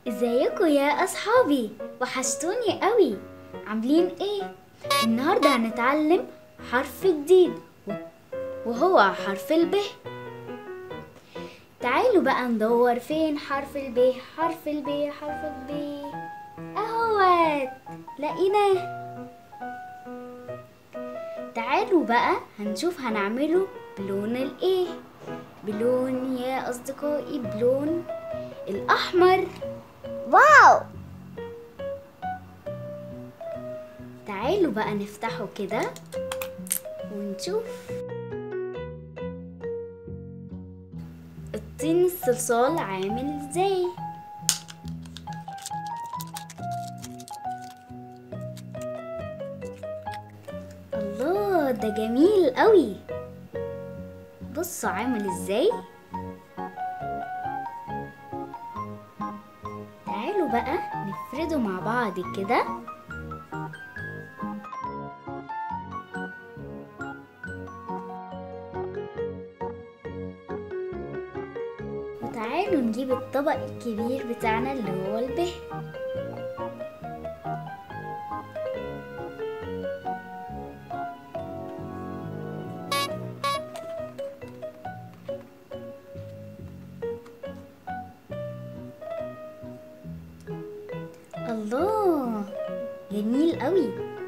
ازيكم يا اصحابي وحشتوني قوي عاملين ايه النهارده هنتعلم حرف جديد وهو حرف الب تعالوا بقى ندور فين حرف الب حرف الب حرف الب اهوت لقيناه تعالوا بقى هنشوف هنعمله بلون الايه بلون يا اصدقائي بلون الاحمر واو تعالوا بقى نفتحه كده ونشوف الطين الصلصال عامل ازاي الله ده جميل قوي بصوا عامل ازاي تعالوا بقى نفرده مع بعض كده وتعالوا نجيب الطبق الكبير بتاعنا اللي هو البه الله جميل قوي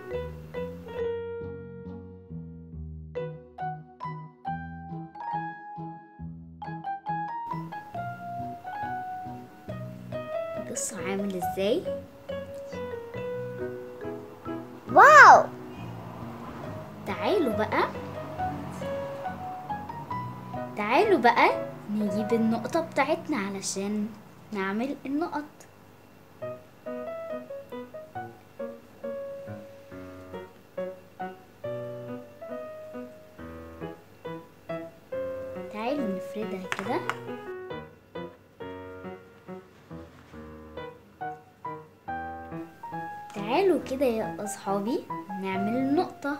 بصوا عامل ازاي واو تعالوا بقى تعالوا بقى نجيب النقطة بتاعتنا علشان نعمل النقط تعالوا نفردها كده تعالوا كده يا أصحابي نعمل النقطة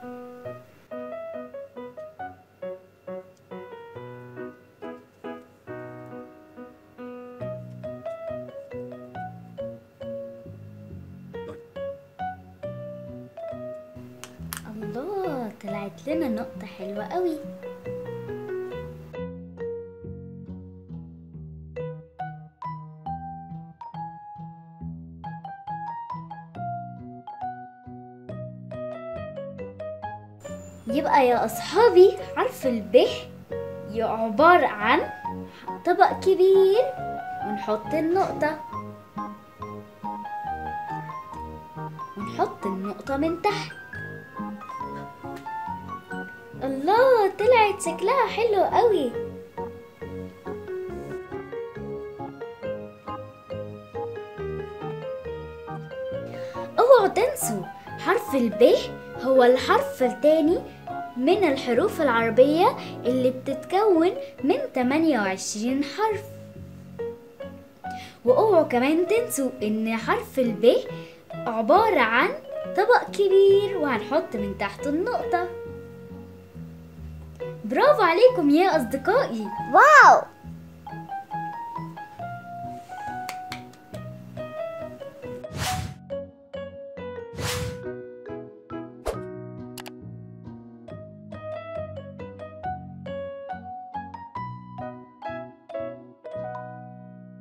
الله طلعت لنا نقطة حلوة قوي يبقى يا أصحابي حرف الب عبارة عن طبق كبير ونحط النقطة ونحط النقطة من تحت الله طلعت شكلها حلو قوي اوعوا تنسوا حرف الب هو الحرف الثاني من الحروف العربية اللي بتتكون من 28 حرف واوعوا كمان تنسوا ان حرف الب عبارة عن طبق كبير وهنحط من تحته النقطة برافو عليكم يا أصدقائي واو